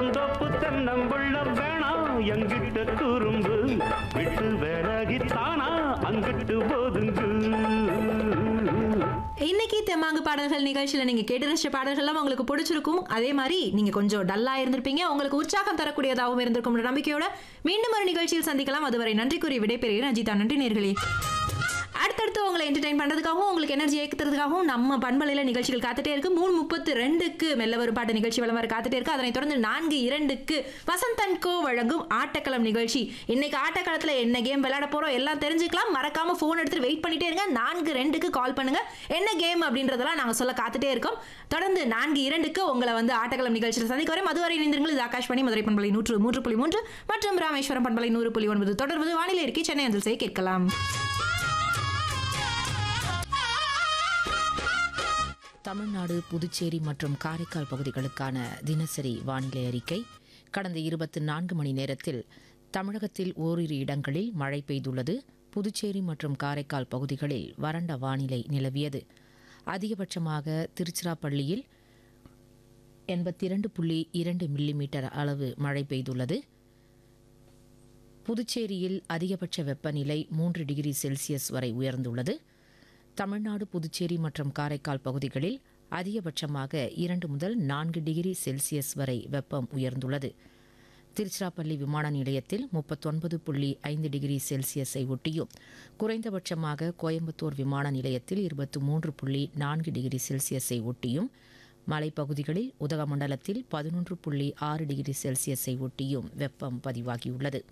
தெப்பந்தோப்பு தென்னங்குள்ள வேணாம் எங்கிட்ட குறும்பு விட்டு விலகித்தானா அங்கிட்டு போதுங்கு இன்னைக்கு தெம்மாங்கு பாடல்கள் நிகழ்ச்சியில நீங்க கேட்டு ரசிச்ச பாடல்கள்லாம் உங்களுக்கு பிடிச்சிருக்கும் அதே மாதிரி நீங்க கொஞ்சம் டல்லா இருந்திருப்பீங்க உங்களுக்கு உற்சாகம் தரக்கூடியதாகவும் இருந்திருக்கும் என்ற நம்பிக்கையோட மீண்டும் ஒரு நிகழ்ச்சியில் சந்திக்கலாம் அதுவரை நன்றி கூறி விடைபெறுகிறேன் அஜிதா நன்றி நேர்களே அடுத்தடுத்து உங்களை என்டர்டைன் பண்ணுறதுக்காகவும் உங்களுக்கு எனர்ஜி ஏற்றுறதுக்காகவும் நம்ம பண்பலையில் நிகழ்ச்சிகள் காத்துட்டே இருக்கு மூணு முப்பத்து ரெண்டுக்கு மெல்ல ஒரு பாட்டு நிகழ்ச்சி வளம் வர காத்துட்டே இருக்கு அதனைத் தொடர்ந்து நான்கு இரண்டுக்கு வசந்தன் கோ வழங்கும் ஆட்டக்களம் நிகழ்ச்சி இன்னைக்கு ஆட்டக்களத்தில் என்ன கேம் விளையாட போறோம் எல்லாம் தெரிஞ்சுக்கலாம் மறக்காம ஃபோன் எடுத்து வெயிட் பண்ணிட்டே இருங்க நான்கு ரெண்டுக்கு கால் பண்ணுங்க என்ன கேம் அப்படின்றதெல்லாம் நாங்கள் சொல்ல காத்துட்டே இருக்கோம் தொடர்ந்து நான்கு இரண்டுக்கு உங்களை வந்து ஆட்டக்களம் நிகழ்ச்சியில் சந்திக்க வரை மதுவரை இணைந்திருங்கள் இது ஆகாஷ்வாணி மதுரை பண்பலை நூற்று மூன்று புள்ளி மூன்று மற்றும் ராமேஸ்வரம் பண்பலை நூறு புள்ளி ஒன்பது தொடர்வது வானிலை இருக்கை சென்னை அஞ்சல் செய்ய கேட்கலாம் தமிழ்நாடு புதுச்சேரி மற்றும் காரைக்கால் பகுதிகளுக்கான தினசரி வானிலை அறிக்கை கடந்த இருபத்தி நான்கு மணி நேரத்தில் தமிழகத்தில் ஓரிரு இடங்களில் மழை பெய்துள்ளது புதுச்சேரி மற்றும் காரைக்கால் பகுதிகளில் வறண்ட வானிலை நிலவியது அதிகபட்சமாக திருச்சிராப்பள்ளியில் எண்பத்தி இரண்டு புள்ளி இரண்டு மில்லிமீட்டர் அளவு மழை பெய்துள்ளது புதுச்சேரியில் அதிகபட்ச வெப்பநிலை மூன்று டிகிரி செல்சியஸ் வரை உயர்ந்துள்ளது தமிழ்நாடு புதுச்சேரி மற்றும் காரைக்கால் பகுதிகளில் அதிகபட்சமாக இரண்டு முதல் நான்கு டிகிரி செல்சியஸ் வரை வெப்பம் உயர்ந்துள்ளது திருச்சிராப்பள்ளி விமான நிலையத்தில் முப்பத்தொன்பது புள்ளி ஐந்து டிகிரி செல்சியஸை ஒட்டியும் குறைந்தபட்சமாக கோயம்புத்தூர் விமான நிலையத்தில் இருபத்தி மூன்று புள்ளி நான்கு டிகிரி செல்சியஸை ஒட்டியும் மலைப்பகுதிகளில் உதகமண்டலத்தில் பதினொன்று புள்ளி ஆறு டிகிரி செல்சியஸை ஒட்டியும் வெப்பம் பதிவாகியுள்ளது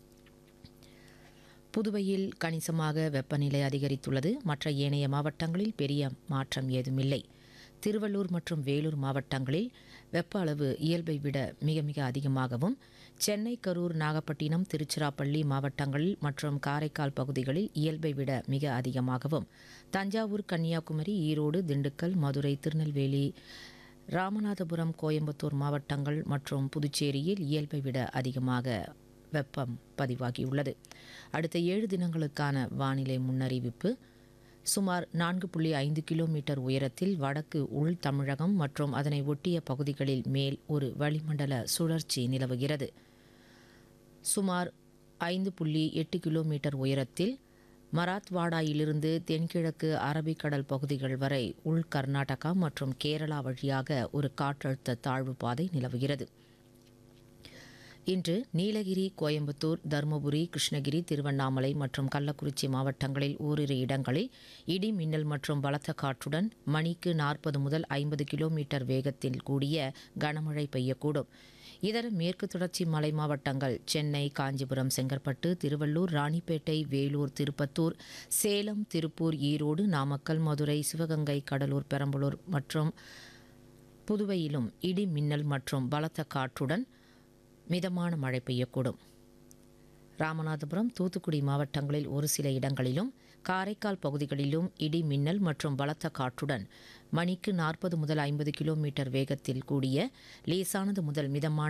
புதுவையில் கணிசமாக வெப்பநிலை அதிகரித்துள்ளது மற்ற ஏனைய மாவட்டங்களில் பெரிய மாற்றம் ஏதுமில்லை திருவள்ளூர் மற்றும் வேலூர் மாவட்டங்களில் வெப்ப அளவு இயல்பை விட மிக மிக அதிகமாகவும் சென்னை கரூர் நாகப்பட்டினம் திருச்சிராப்பள்ளி மாவட்டங்களில் மற்றும் காரைக்கால் பகுதிகளில் இயல்பை விட மிக அதிகமாகவும் தஞ்சாவூர் கன்னியாகுமரி ஈரோடு திண்டுக்கல் மதுரை திருநெல்வேலி ராமநாதபுரம் கோயம்புத்தூர் மாவட்டங்கள் மற்றும் புதுச்சேரியில் இயல்பை விட அதிகமாக வெப்பம் பதிவாகியுள்ளது அடுத்த ஏழு தினங்களுக்கான வானிலை முன்னறிவிப்பு சுமார் நான்கு புள்ளி ஐந்து கிலோமீட்டர் உயரத்தில் வடக்கு உள் தமிழகம் மற்றும் அதனை ஒட்டிய பகுதிகளில் மேல் ஒரு வளிமண்டல சுழற்சி நிலவுகிறது சுமார் ஐந்து புள்ளி எட்டு கிலோமீட்டர் உயரத்தில் மராத்வாடாயிலிருந்து தென்கிழக்கு அரபிக்கடல் பகுதிகள் வரை உள் கர்நாடகா மற்றும் கேரளா வழியாக ஒரு காற்றழுத்த தாழ்வு பாதை நிலவுகிறது இன்று நீலகிரி கோயம்புத்தூர் தருமபுரி கிருஷ்ணகிரி திருவண்ணாமலை மற்றும் கள்ளக்குறிச்சி மாவட்டங்களில் ஓரிரு இடங்களில் இடி மின்னல் மற்றும் பலத்த காற்றுடன் மணிக்கு நாற்பது முதல் ஐம்பது கிலோமீட்டர் வேகத்தில் கூடிய கனமழை பெய்யக்கூடும் இதர மேற்கு தொடர்ச்சி மலை மாவட்டங்கள் சென்னை காஞ்சிபுரம் செங்கற்பட்டு திருவள்ளூர் ராணிப்பேட்டை வேலூர் திருப்பத்தூர் சேலம் திருப்பூர் ஈரோடு நாமக்கல் மதுரை சிவகங்கை கடலூர் பெரம்பலூர் மற்றும் புதுவையிலும் இடி மின்னல் மற்றும் பலத்த காற்றுடன் மிதமான மழை பெய்யக்கூடும் ராமநாதபுரம் தூத்துக்குடி மாவட்டங்களில் ஒரு சில இடங்களிலும் காரைக்கால் பகுதிகளிலும் இடி மின்னல் மற்றும் பலத்த காற்றுடன் மணிக்கு நாற்பது முதல் ஐம்பது கிலோமீட்டர் வேகத்தில் கூடிய லேசானது முதல் மிதமான